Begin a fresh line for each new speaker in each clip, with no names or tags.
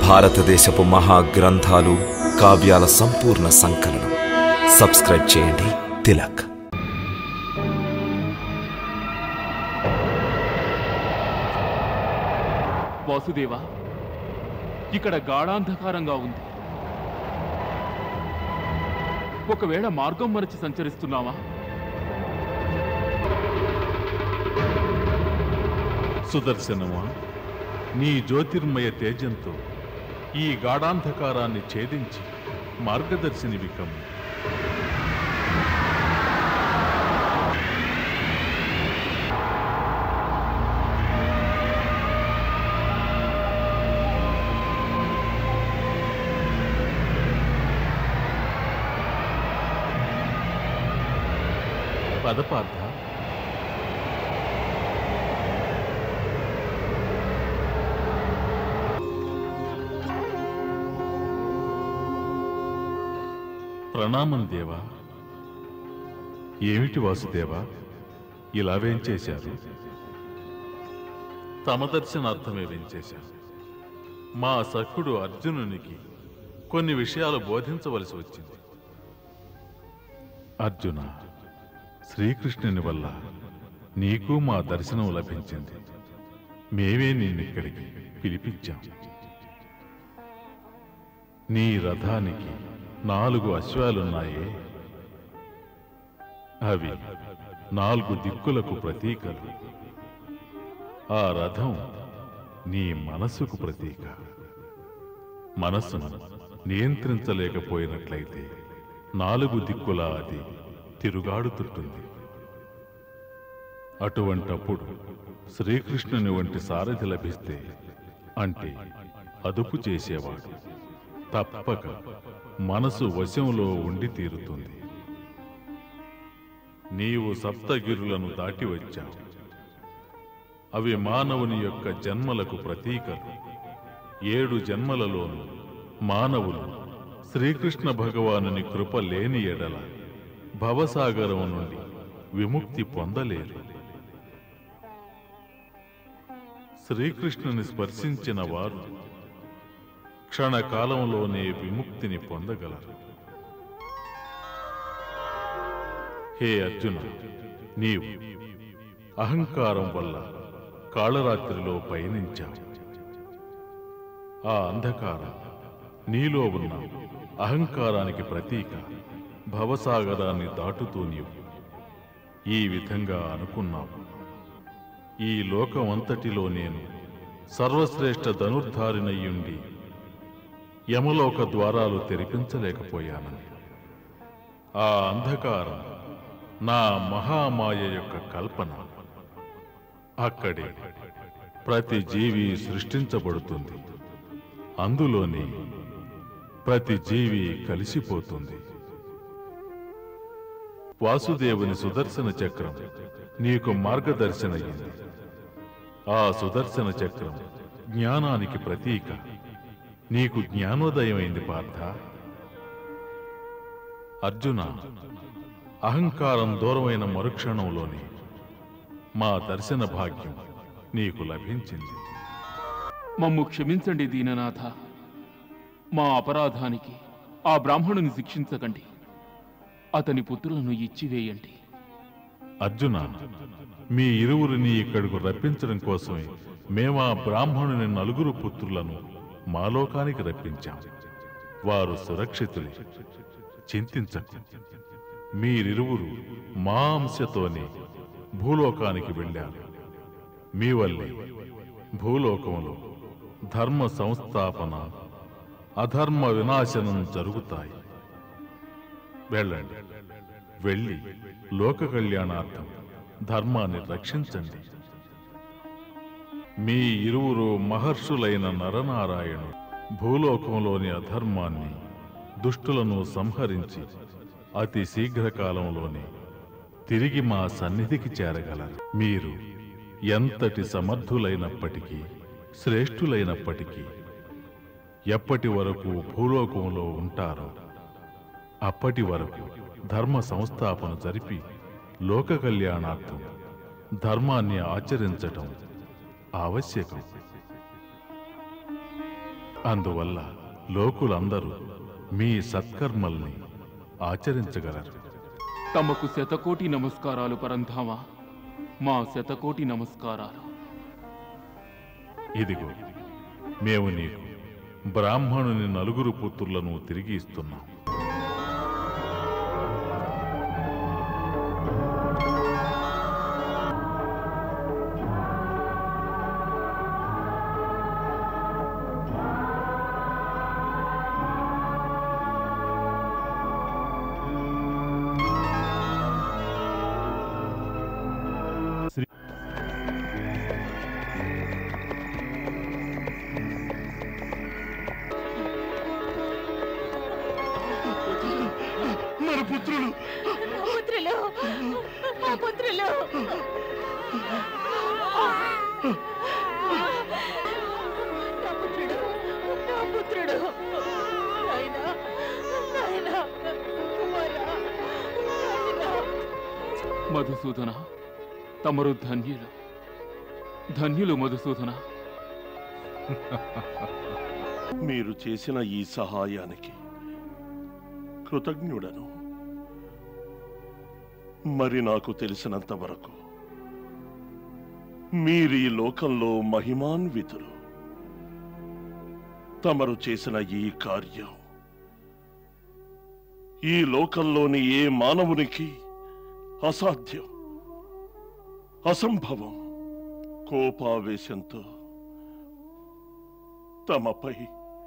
భారతదేశపు మహా గ్రంథాలు కావ్యాల సంపూర్ణ సంకలనం సబ్స్క్రైబ్ చేయండి తిలక్
వాసుదేవా ఇక్కడ గాఢాంధకారంగా ఉంది ఒకవేళ మార్గం మరచి సంచరిస్తున్నావా
సుదర్శనమా నీ జ్యోతిర్మయ తేజంతో ఈ గాఢాంధకారాన్ని ఛేదించి మార్గదర్శిని వికము పదపార్థ ప్రణామం దేవా ఏమిటి వాసుదేవా ఇలా వేంచేశారు తమ దర్శనార్థమే వేంచేశారు మా సఖుడు అర్జునునికి కొన్ని విషయాలు బోధించవలసి వచ్చింది అర్జున శ్రీకృష్ణుని వల్ల నీకు మా దర్శనం లభించింది మేమే నిన్నిక్కడికి పిలిపించాం నీ రథానికి నాలుగు అశ్వాలున్నాయే అవి నాలుగు దిక్కులకు ప్రతీకలు ఆ రథం నీ మనసుకు ప్రతీక మనస్సును నియంత్రించలేకపోయినట్లయితే నాలుగు దిక్కులా అది తిరుగాడుతుంటుంది అటువంటప్పుడు శ్రీకృష్ణుని వంటి సారథి లభిస్తే అంటే అదుపు చేసేవాడు తప్పక మనసు వశంలో ఉండి తీరుతుంది నీవు సప్తగిరులను దాటి వచ్చావు అవి మానవుని యొక్క జన్మలకు ప్రతీకలు ఏడు జన్మలలోనూ మానవులు శ్రీకృష్ణ భగవానుని కృప లేని ఎడల భవసాగరం నుండి విముక్తి పొందలేరు శ్రీకృష్ణుని స్పర్శించిన వారు క్షణకాలంలోనే విముక్తిని పొందగలరు హే అర్జున నీవు అహంకారం వల్ల కాళరాత్రిలో పయనించావు ఆ అంధకారం నీలో ఉన్న అహంకారానికి ప్రతీక భవసాగరాన్ని దాటుతూ నీవు ఈ విధంగా అనుకున్నావు ఈ లోకం అంతటిలో నేను సర్వశ్రేష్ఠ ధనుర్ధారినయ్యుండి యమలోక ద్వారాలు తెరిపించలేకపోయానని ఆ అంధకారం నా మహామాయ యొక్క కల్పన అక్కడే ప్రతి జీవి సృష్టించబడుతుంది అందులోనే ప్రతి జీవి కలిసిపోతుంది వాసుదేవుని సుదర్శన చక్రం నీకు మార్గదర్శనయ్యింది ఆ సుదర్శన చక్రం జ్ఞానానికి ప్రతీక నీకు జ్ఞానోదయమైంది పార్థ అర్జున అహంకారం దూరమైన మరుక్షణంలోనే మా దర్శన భాగ్యం నీకు లభించింది
మమ్ము క్షమించండి దీననాథ మా అపరాధానికి ఆ బ్రాహ్మణుని శిక్షించకండి అతని పుత్రులను ఇచ్చివేయండి
అర్జున మీ ఇరువురిని ఇక్కడకు రప్పించడం కోసమే మేము ఆ బ్రాహ్మణుని నలుగురు పుత్రులను మా లోకానికి రప్పించాం వారు సురక్షితులే చింతించకు మీరిరువురు మా అంశతోనే భూలోకానికి వెళ్ళారు మీ వల్లే భూలోకంలో ధర్మ సంస్థాపన అధర్మ వినాశనం జరుగుతాయి వెళ్ళండి వెళ్ళి లోక కళ్యాణార్థం ధర్మాన్ని రక్షించండి మీ ఇరువురు మహర్షులైన నరనారాయణు భూలోకంలోని అధర్మాన్ని దుష్టులను సంహరించి అతి శీఘ్రకాలంలోనే తిరిగి మా సన్నిధికి చేరగలరు మీరు ఎంతటి సమర్థులైనప్పటికీ శ్రేష్ఠులైనప్పటికీ ఎప్పటి వరకు భూలోకంలో ఉంటారో అప్పటి వరకు ధర్మ సంస్థాపన జరిపి లోక కళ్యాణార్థం ధర్మాన్ని ఆచరించటం ఆవశ్యకం అందువల్ల లోకులందరూ మీ సత్కర్మల్ని ఆచరించగలరు
తమకు శతకోటి నమస్కారాలు పరంధామ మా శతకోటి నమస్కారాలు
ఇదిగో మేము నీకు బ్రాహ్మణుని నలుగురు పుత్రులను తిరిగి ఇస్తున్నాం
మన పుత్రులు
నా పుత్రులు నా పుత్రులు నా పుత్రుడు నా పుత్రుడు నాయనా నాయనా కుమారా నాయనా
మధుసూదన తమరు ధన్యులు ధన్యులు మధుసూదన
మీరు చేసిన ఈ సహాయానికి కృతజ్ఞుడను మరి నాకు తెలిసినంత వరకు మీరీ లోకంలో మహిమాన్వితులు తమరు చేసిన ఈ కార్యం ఈ లోకంలోని ఏ మానవునికి అసాధ్యం అసంభవం కోపావేశంతో తమపై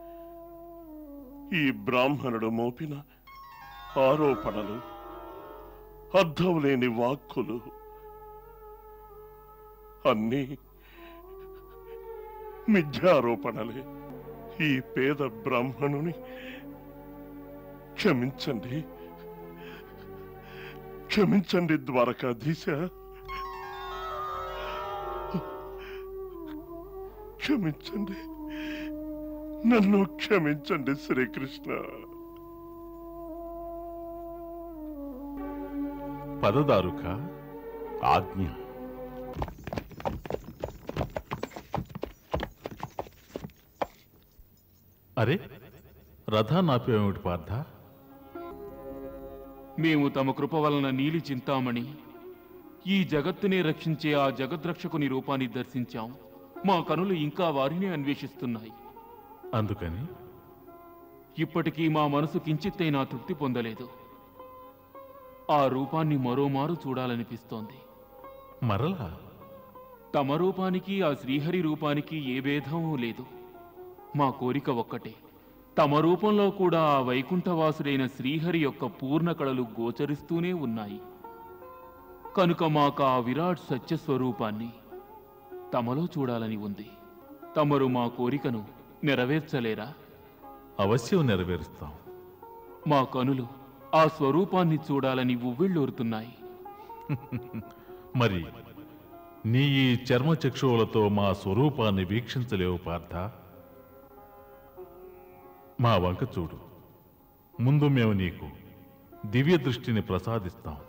ఈ బ్రాహ్మణుడు మోపిన ఆరోపణలు అర్థం లేని వాక్కులు అన్నీ మిథ్యారోపణలే ఈ పేద బ్రాహ్మణుని క్షమించండి క్షమించండి ద్వారకాధీశ క్షమించండి నన్ను క్షమించండి శ్రీకృష్ణ
పదదారుక ఆజ్ఞ అరే రథానాపేమిటి పార్థ
మేము తమ కృప వలన నీలి చింతామణి ఈ జగత్తునే రక్షించే ఆ జగద్రక్షకుని రూపాన్ని దర్శించాం మా కనులు ఇంకా వారినే అన్వేషిస్తున్నాయి
అందుకని
ఇప్పటికీ మా మనసు కించిత్తైనా తృప్తి పొందలేదు ఆ రూపాన్ని మరోమారు చూడాలనిపిస్తోంది
మరలా
తమ రూపానికి ఆ శ్రీహరి రూపానికి ఏ భేదమూ లేదు మా కోరిక ఒక్కటే తమ రూపంలో కూడా ఆ వైకుంఠవాసుడైన శ్రీహరి యొక్క పూర్ణ కళలు గోచరిస్తూనే ఉన్నాయి కనుక మాకు ఆ విరాట్ సత్యస్వరూపాన్ని తమలో చూడాలని ఉంది తమరు మా కోరికను నెరవేర్చలేరా
అవశ్యం నెరవేరుస్తాం
మా కనులు ఆ స్వరూపాన్ని చూడాలని ఉవ్విళ్ళూరుతున్నాయి
మరి నీ ఈ చర్మచక్షువులతో మా స్వరూపాన్ని వీక్షించలేవు పార్థ మా వంక చూడు ముందు మేము నీకు దివ్య దృష్టిని ప్రసాదిస్తాం